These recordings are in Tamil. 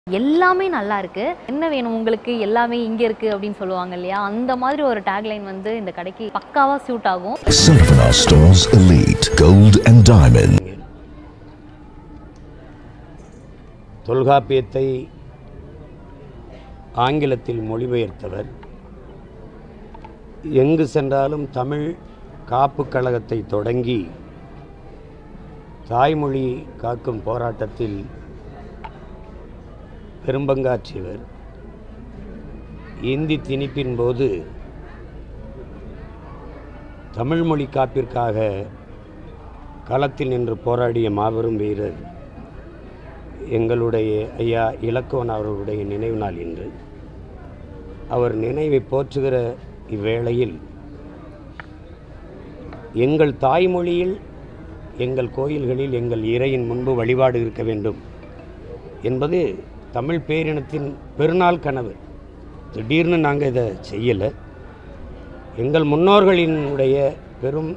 எல்லாமே நல்லா இருக்கு என்ன வேணும் உங்களுக்கு எல்லாமே இங்க இருக்கு அப்படின்னு சொல்லுவாங்க இல்லையா அந்த மாதிரி ஒரு டேக்லைன் வந்து இந்த கடைக்கு பக்காவா சூட் ஆகும் Sarvana Stores Elite Gold and Diamond. தொல்காப்பியத்தை ஆங்கிலத்தில் மொழிபெயர்த்தவர் எங்கு சென்றாலும் தமிழ் காப்பு கழகத்தை தொடங்கி தாய்மொழி காக்கும் போராட்டத்தில் பெரும்பங்காற்றியவர் இந்தி திணிப்பின் போது தமிழ் மொழி காப்பிற்காக களத்தில் நின்று போராடிய மாபெரும் வீரர் எங்களுடைய ஐயா இலக்குவன் அவர்களுடைய நினைவு நாள் இன்று அவர் நினைவை போற்றுகிற இவ்வேளையில் எங்கள் தாய்மொழியில் எங்கள் கோயில்களில் எங்கள் இறையின் முன்பு வழிபாடு இருக்க வேண்டும் என்பது தமிழ் பேரினத்தின் பெருநாள் கனவு திடீர்னு நாங்கள் இதை செய்யலை எங்கள் முன்னோர்களினுடைய பெரும்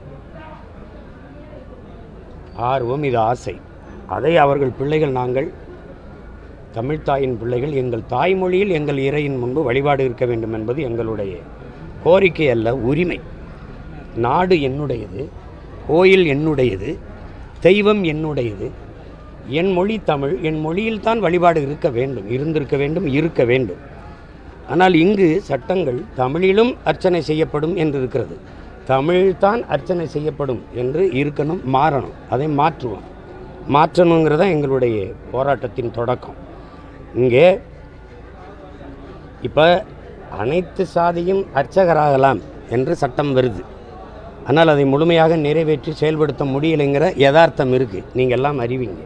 ஆர்வம் இது ஆசை அதை அவர்கள் பிள்ளைகள் நாங்கள் தமிழ்த்தாயின் பிள்ளைகள் எங்கள் தாய்மொழியில் எங்கள் இறையின் முன்பு வழிபாடு இருக்க வேண்டும் என்பது எங்களுடைய கோரிக்கை அல்ல உரிமை நாடு என்னுடையது கோயில் என்னுடையது தெய்வம் என்னுடையது என் மொழி தமிழ் என் மொழியில் தான் வழிபாடு இருக்க வேண்டும் இருந்திருக்க வேண்டும் இருக்க வேண்டும் ஆனால் இங்கு சட்டங்கள் தமிழிலும் அர்ச்சனை செய்யப்படும் என்று இருக்கிறது தமிழ்தான் அர்ச்சனை செய்யப்படும் என்று இருக்கணும் மாறணும் அதை மாற்றுவோம் மாற்றணுங்கிறது தான் எங்களுடைய போராட்டத்தின் தொடக்கம் இங்கே இப்போ அனைத்து சாதியும் அர்ச்சகராகலாம் என்று சட்டம் வருது ஆனால் அதை முழுமையாக நிறைவேற்றி செயல்படுத்த முடியலைங்கிற யதார்த்தம் இருக்குது நீங்கள் எல்லாம் அறிவீங்க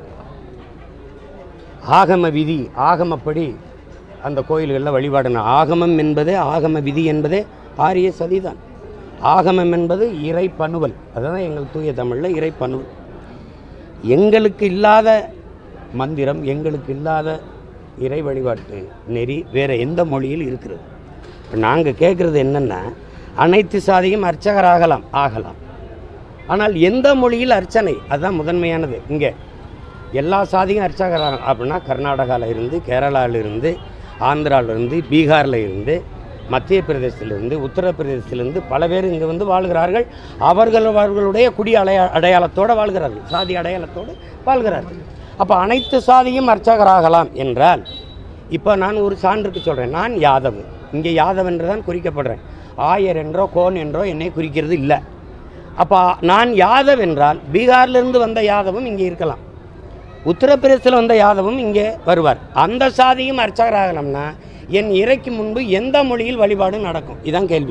ஆகம விதி ஆகமப்படி அந்த கோயில்களில் வழிபாடணும் ஆகமம் என்பதே ஆகம விதி என்பதே ஆரிய சதிதான் ஆகமம் என்பது இறை பணுவல் அதுதான் எங்கள் தூய தமிழில் இறை பணுவல் எங்களுக்கு இல்லாத மந்திரம் எங்களுக்கு இல்லாத இறை வழிபாட்டு நெறி வேறு எந்த மொழியில் இருக்கிறது இப்போ நாங்கள் கேட்குறது என்னென்னா அனைத்து சாதியும் அர்ச்சகராகலாம் ஆகலாம் ஆனால் எந்த மொழியில் அர்ச்சனை அதுதான் முதன்மையானது இங்கே எல்லா சாதியும் அர்ச்சகராக அப்படின்னா கர்நாடகாவில் இருந்து கேரளாவில் இருந்து ஆந்திராவில் இருந்து பீகாரில் இருந்து மத்திய பிரதேசத்திலிருந்து உத்தரப்பிரதேசத்திலிருந்து பல பேர் இங்கே வந்து வாழ்கிறார்கள் அவர்கள் அவர்களுடைய குடி அடையா அடையாளத்தோடு வாழ்கிறார்கள் சாதி அடையாளத்தோடு வாழ்கிறார்கள் அப்போ அனைத்து சாதியும் அர்ச்சகராகலாம் என்றால் இப்போ நான் ஒரு சான்றுக்கு சொல்கிறேன் நான் யாதவ் இங்கே யாதவ் என்று தான் குறிக்கப்படுறேன் ஆயர் என்றோ கோன் என்றோ என்னை குறிக்கிறது இல்லை அப்போ நான் யாதவ் என்றால் பீகார்லேருந்து வந்த யாதவும் இங்கே இருக்கலாம் உத்தரப்பிரதேசத்தில் வந்த யாதவும் இங்கே வருவார் அந்த சாதியும் அர்ச்சகராகலாம்னா என் இறைக்கு முன்பு எந்த மொழியில் வழிபாடு நடக்கும் இதான் கேள்வி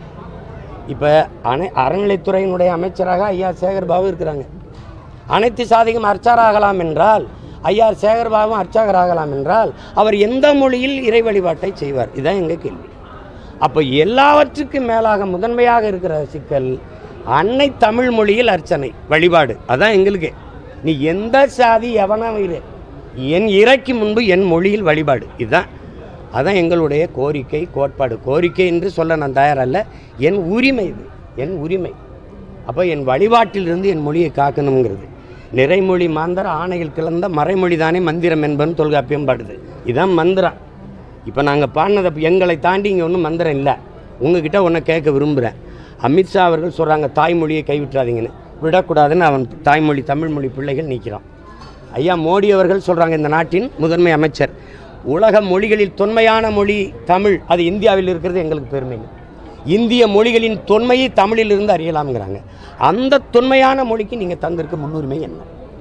இப்போ அனை அறநிலைத்துறையினுடைய அமைச்சராக ஐயா சேகர்பாபு இருக்கிறாங்க அனைத்து சாதியும் அர்ச்சகராகலாம் என்றால் ஐயா சேகர்பாபும் அர்ச்சகராகலாம் என்றால் அவர் எந்த மொழியில் இறை வழிபாட்டை செய்வார் இதுதான் எங்கள் கேள்வி அப்போ எல்லாவற்றுக்கும் மேலாக முதன்மையாக இருக்கிற சிக்கல் அன்னை தமிழ் மொழியில் அர்ச்சனை வழிபாடு அதான் எங்களுக்கு நீ எந்த சாதி எவனா இரு என் இறைக்கு முன்பு என் மொழியில் வழிபாடு இதுதான் அதான் எங்களுடைய கோரிக்கை கோட்பாடு கோரிக்கை என்று சொல்ல நான் தயாரல்ல என் உரிமை இது என் உரிமை அப்போ என் வழிபாட்டிலிருந்து என் மொழியை காக்கணுங்கிறது நிறைமொழி மாந்தர் ஆணையில் கிளந்த மறைமொழி தானே மந்திரம் என்பன்னு தொல்காப்பியம் பாடுது இதுதான் மந்திரம் இப்போ நாங்கள் பாடினதை எங்களை தாண்டி இங்கே ஒன்றும் மந்திரம் இல்லை உங்ககிட்ட ஒன்றை கேட்க விரும்புகிறேன் அமித்ஷா அவர்கள் சொல்கிறாங்க தாய்மொழியை கைவிட்டுறாதீங்கன்னு விடக்கூடாதுன்னு அவன் தாய்மொழி தமிழ்மொழி பிள்ளைகள் நிற்கிறான் ஐயா மோடி அவர்கள் சொல்கிறாங்க இந்த நாட்டின் முதன்மை அமைச்சர் உலக மொழிகளில் தொன்மையான மொழி தமிழ் அது இந்தியாவில் இருக்கிறது எங்களுக்கு பெருமை இந்திய மொழிகளின் தொன்மையை தமிழில் இருந்து அறியலாம்ங்கிறாங்க அந்த தொன்மையான மொழிக்கு நீங்கள் தந்திருக்க முன்னுரிமை என்ன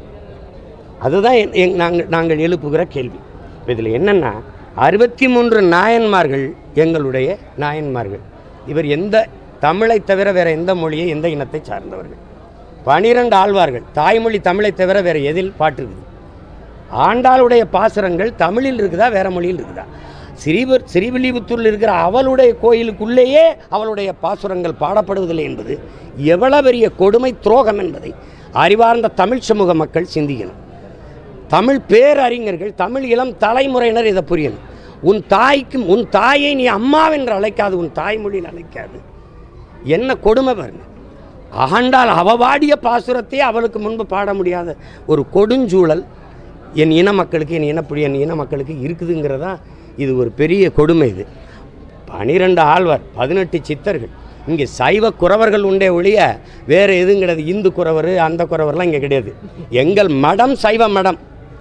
அதுதான் என்- எங் நாங்கள் நாங்கள் எழுப்புகிற கேள்வி இப்போ இதில் என்னென்னா அறுபத்தி மூன்று நாயன்மார்கள் எங்களுடைய நாயன்மார்கள் இவர் எந்த தமிழை தவிர வேறு எந்த மொழியை எந்த இனத்தை சார்ந்தவர்கள் பனிரெண்டு ஆழ்வார்கள் தாய்மொழி தமிழை தவிர வேறு எதில் பாட்டு இருக்குது ஆண்டாளுடைய பாசுரங்கள் தமிழில் இருக்குதா வேற மொழியில் இருக்குதா ஸ்ரீபர் ஸ்ரீவில்லிபுத்தூரில் இருக்கிற அவளுடைய கோயிலுக்குள்ளேயே அவளுடைய பாசுரங்கள் பாடப்படுவதில்லை என்பது எவ்வளவு பெரிய கொடுமை துரோகம் என்பதை அறிவார்ந்த தமிழ் சமூக மக்கள் சிந்திக்கணும் தமிழ் பேரறிஞர்கள் தமிழ் இளம் தலைமுறையினர் இதை புரியணும் உன் தாய்க்கு உன் தாயை நீ அம்மாவென்று அழைக்காது உன் தாய்மொழியில் அழைக்காது என்ன கொடுமை பாருங்க ஆண்டாள் அவ பாடிய பாசுரத்தை அவளுக்கு முன்பு பாட முடியாத ஒரு கொடுஞ்சூழல் என் இன மக்களுக்கு என் இனப்புடி என் இன மக்களுக்கு இருக்குதுங்கிறதா இது ஒரு பெரிய கொடுமை இது பனிரெண்டு ஆழ்வார் பதினெட்டு சித்தர்கள் இங்கே சைவ குறவர்கள் உண்டே ஒழிய வேறு எதுவும் கிடையாது இந்து குறவர் அந்த குறவர்லாம் இங்கே கிடையாது எங்கள் மடம் சைவ மடம்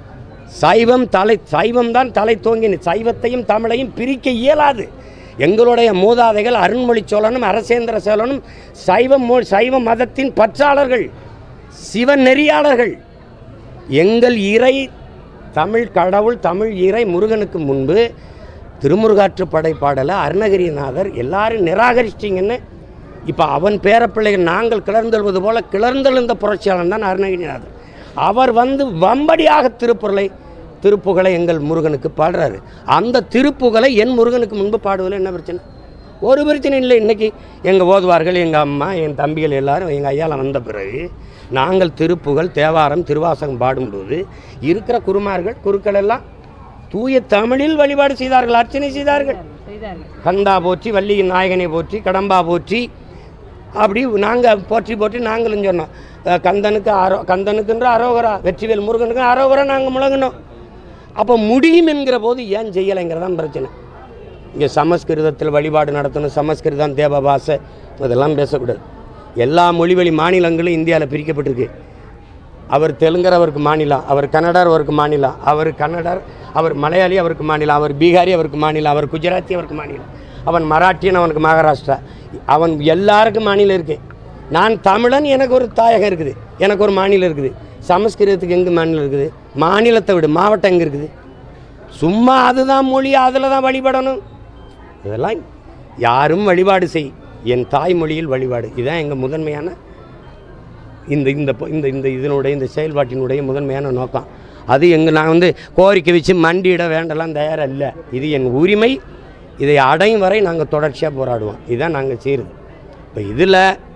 சைவம் தலை சைவம் தான் தலை தோங்கின சைவத்தையும் தமிழையும் பிரிக்க இயலாது எங்களுடைய மூதாதைகள் அருண்மொழி சோழனும் அரசேந்திர சோழனும் சைவ மொ சைவ மதத்தின் பற்றாளர்கள் சிவ நெறியாளர்கள் எங்கள் இறை தமிழ் கடவுள் தமிழ் இறை முருகனுக்கு முன்பு திருமுருகாற்று படைப்பாடலை அருணகிரிநாதர் எல்லாரும் நிராகரிச்சிட்டிங்கன்னு இப்போ அவன் பேரப்பிள்ளைகள் நாங்கள் கிளர்ந்தெழுவது போல கிளர்ந்தெழுந்த புரட்சியாளன் தான் அருணகிரிநாதர் அவர் வந்து வம்படியாக திருப்புறளை திருப்புகழை எங்கள் முருகனுக்கு பாடுறாரு அந்த திருப்புகழை என் முருகனுக்கு முன்பு பாடுவதில் என்ன பிரச்சனை ஒரு பிரச்சனை இல்லை இன்றைக்கி எங்கள் ஓதுவார்கள் எங்கள் அம்மா என் தம்பிகள் எல்லாரும் எங்கள் ஐயால வந்த பிறகு நாங்கள் திருப்புகழ் தேவாரம் திருவாசகம் பாடும்போது இருக்கிற குருமார்கள் குருக்கள் எல்லாம் தூய தமிழில் வழிபாடு செய்தார்கள் அர்ச்சனை செய்தார்கள் கந்தா போற்றி வள்ளியின் நாயகனை போற்றி கடம்பா போற்றி அப்படி நாங்கள் போற்றி போற்றி நாங்களும் சொன்னோம் அஹ் கந்தனுக்கு அரோ கந்தனுக்குன்ற அரோகரா வெற்றிவேல் முருகனுக்கு அரோகரா நாங்கள் முழங்கினோம் அப்போ முடியும் என்கிற போது ஏன் செய்யலைங்கிறதான் பிரச்சனை இங்கே சமஸ்கிருதத்தில் வழிபாடு நடத்தணும் சமஸ்கிருதம் தேவ பாஷை இதெல்லாம் பேசக்கூடாது எல்லா மொழிவழி மாநிலங்களும் இந்தியாவில் பிரிக்கப்பட்டிருக்கு அவர் தெலுங்கர் அவருக்கு மாநிலம் அவர் கன்னடர் அவருக்கு மாநிலம் அவர் கன்னடர் அவர் மலையாளி அவருக்கு மாநிலம் அவர் பீகாரி அவருக்கு மாநிலம் அவர் குஜராத்தி அவருக்கு மாநிலம் அவன் மராட்டியன் அவனுக்கு மகாராஷ்டிரா அவன் எல்லாருக்கும் மாநிலம் இருக்குது நான் தமிழன் எனக்கு ஒரு தாயகம் இருக்குது எனக்கு ஒரு மாநிலம் இருக்குது சமஸ்கிருதத்துக்கு எங்கே மாநிலம் இருக்குது மாநிலத்தை விடு மாவட்டம் எங்கே இருக்குது சும்மா அதுதான் மொழி அதில் தான் வழிபடணும் இதெல்லாம் யாரும் வழிபாடு செய் என் தாய்மொழியில் வழிபாடு இதுதான் எங்கள் முதன்மையான இந்த இந்த பொ- இந்த இந்த இதனுடைய இந்த செயல்பாட்டினுடைய முதன்மையான நோக்கம் அது எங்கள் நான் வந்து கோரிக்கை வச்சு மண்டியிட வேண்டலாம் தயாராக இல்லை இது என் உரிமை இதை அடையும் வரை நாங்கள் தொடர்ச்சியாக போராடுவோம் இதுதான் நாங்கள் செய்கிறது இப்போ இதில்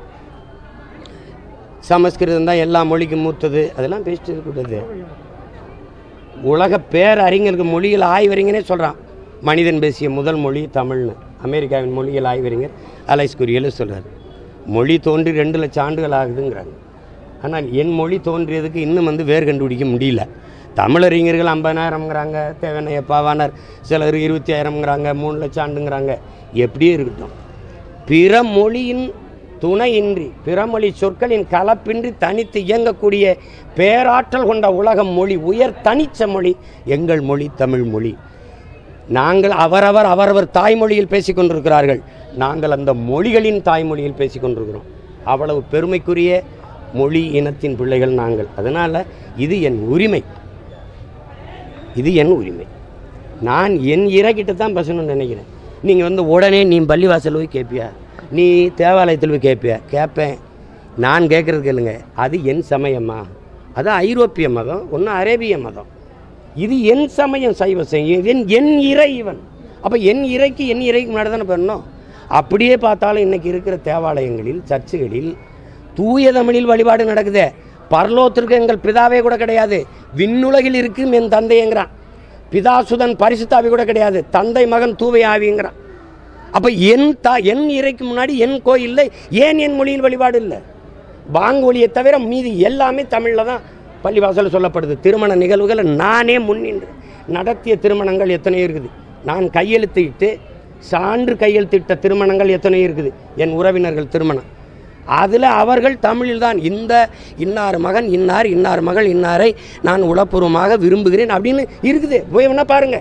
சமஸ்கிருதம் தான் எல்லா மொழிக்கும் மூத்தது அதெல்லாம் பேசிட்டு இருக்கக்கூடாது உலக பேரறிஞருக்கு மொழியில் ஆய்வறிஞனே சொல்கிறான் மனிதன் பேசிய முதல் மொழி தமிழ்னு அமெரிக்காவின் மொழியியல் ஆய்வறிஞர் அலைஸ் குரியல் சொல்கிறார் மொழி தோன்றி ரெண்டு லட்சம் ஆண்டுகள் ஆகுதுங்கிறாங்க ஆனால் என் மொழி தோன்றியதுக்கு இன்னும் வந்து வேர் கண்டுபிடிக்க முடியல தமிழறிஞர்கள் ஐம்பதாயிரம்ங்கிறாங்க தேவனைய பாவானர் சிலர் இருபத்தி ஆயிரம்ங்கிறாங்க மூணு லட்சம் ஆண்டுங்கிறாங்க எப்படியே இருக்கட்டும் பிற மொழியின் துணையின்றி பிறமொழி சொற்களின் கலப்பின்றி தனித்து இயங்கக்கூடிய பேராற்றல் கொண்ட உலகம் மொழி உயர் தனிச்ச மொழி எங்கள் மொழி தமிழ் மொழி நாங்கள் அவரவர் அவரவர் தாய்மொழியில் பேசிக் கொண்டிருக்கிறார்கள் நாங்கள் அந்த மொழிகளின் தாய்மொழியில் பேசிக் கொண்டிருக்கிறோம் அவ்வளவு பெருமைக்குரிய மொழி இனத்தின் பிள்ளைகள் நாங்கள் அதனால் இது என் உரிமை இது என் உரிமை நான் என் இறக்கிட்ட தான் பேசணும்னு நினைக்கிறேன் நீங்கள் வந்து உடனே நீ பள்ளிவாசல் போய் கேட்பியா நீ தேவாலயத்தில் போய் கேட்பியா கேட்பேன் நான் கேட்குறது கேளுங்க அது என் சமயமா அது ஐரோப்பிய மதம் ஒன்று அரேபிய மதம் இது என் சமயம் சைவ சமயம் என் என் இறை இவன் அப்போ என் இறைக்கு என் இறைக்கு முன்னாடி தானே பண்ணணும் அப்படியே பார்த்தாலும் இன்றைக்கி இருக்கிற தேவாலயங்களில் சர்ச்சுகளில் தூய தமிழில் வழிபாடு நடக்குதே பரலோகத்திற்கு எங்கள் பிதாவே கூட கிடையாது விண்ணுலகில் இருக்கும் என் தந்தைங்கிறான் பிதாசுதன் பரிசுத்தாவி கூட கிடையாது தந்தை மகன் தூவை ஆவிங்கிறான் அப்போ என் தா என் இறைக்கு முன்னாடி என் கோயிலில் ஏன் என் மொழியில் வழிபாடு இல்லை பாங்கொலியை தவிர மீதி எல்லாமே தமிழில் தான் பள்ளிவாசலில் சொல்லப்படுது திருமண நிகழ்வுகளை நானே முன்னின்று நடத்திய திருமணங்கள் எத்தனையோ இருக்குது நான் கையெழுத்திட்டு சான்று கையெழுத்திட்ட திருமணங்கள் எத்தனையோ இருக்குது என் உறவினர்கள் திருமணம் அதில் அவர்கள் தமிழில் தான் இந்த இன்னார் மகன் இன்னார் இன்னார் மகள் இன்னாரை நான் உளப்பூர்வமாக விரும்புகிறேன் அப்படின்னு இருக்குது போய் வேணா பாருங்கள்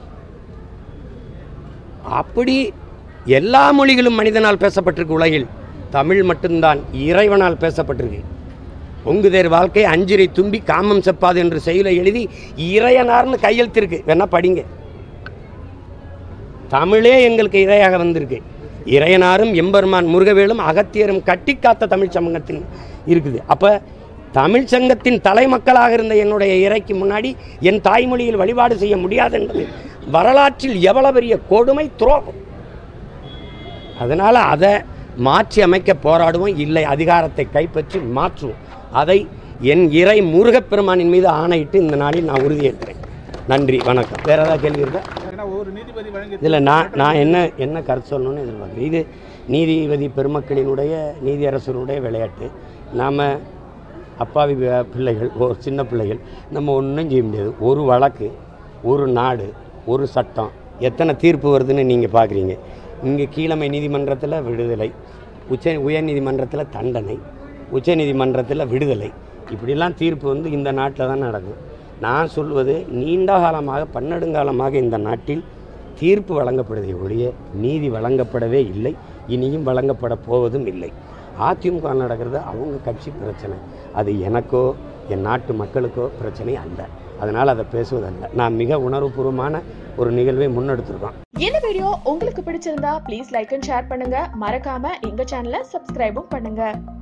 அப்படி எல்லா மொழிகளும் மனிதனால் பேசப்பட்டிருக்கு உலகில் தமிழ் மட்டும்தான் இறைவனால் பேசப்பட்டிருக்கு பொங்குதேர் வாழ்க்கை அஞ்சிரை தும்பி காமம் செப்பாது என்று செயலை எழுதி இறையனார்னு கையெழுத்திருக்கு வேணா படிங்க தமிழே எங்களுக்கு இறையாக வந்திருக்கு இறையனாரும் எம்பெருமான் முருகவேலும் அகத்தியரும் கட்டி காத்த தமிழ் சமூகத்தின் இருக்குது அப்போ தமிழ் சங்கத்தின் தலைமக்களாக இருந்த என்னுடைய இறைக்கு முன்னாடி என் தாய்மொழியில் வழிபாடு செய்ய முடியாது என்பது வரலாற்றில் எவ்வளவு பெரிய கொடுமை துரோகம் அதனால் அதை மாற்றி அமைக்க போராடுவோம் இல்லை அதிகாரத்தை கைப்பற்றி மாற்றுவோம் அதை என் இறை முருகப்பெருமானின் மீது ஆணையிட்டு இந்த நாளில் நான் உறுதியேற்கிறேன் நன்றி வணக்கம் வேறு ஏதாவது கேள்வி இருக்கா ஏன்னா ஒரு நீதிபதி வழங்கி இதில் நான் நான் என்ன என்ன கருத்து சொல்லணும்னு எதிர்பார்க்குறேன் இது நீதிபதி பெருமக்களினுடைய நீதியரசருடைய விளையாட்டு நாம் அப்பாவி பி- பிள்ளைகள் ஒரு சின்ன பிள்ளைகள் நம்ம ஒன்றும் செய்ய முடியாது ஒரு வழக்கு ஒரு நாடு ஒரு சட்டம் எத்தனை தீர்ப்பு வருதுன்னு நீங்கள் பார்க்குறீங்க இங்கே கீழமை நீதிமன்றத்தில் விடுதலை உச்ச உயர்நீதிமன்றத்தில் தண்டனை உச்சநீதிமன்றத்தில் விடுதலை இப்படிலாம் தீர்ப்பு வந்து இந்த நாட்டில் தான் நடக்கும் நான் சொல்வது நீண்ட காலமாக பன்னெடுங்காலமாக இந்த நாட்டில் தீர்ப்பு வழங்கப்படுதே ஒழிய நீதி வழங்கப்படவே இல்லை இனியும் வழங்கப்பட போவதும் இல்லை அதிமுக நடக்கிறது அவங்க கட்சி பிரச்சனை அது எனக்கோ என் நாட்டு மக்களுக்கோ பிரச்சனை அல்ல அதனால் அதை பேசுவதல்ல நான் மிக உணர்வுபூர்வமான ஒரு நிகழ்வை முன்னெடுத்திருக்கோம் இந்த வீடியோ உங்களுக்கு பிடிச்சிருந்தா ப்ளீஸ் லைக் அண்ட் ஷேர் பண்ணுங்க மறக்காம எங்க சேனலை சப்ஸ்கிரைபும் பண்ணுங்க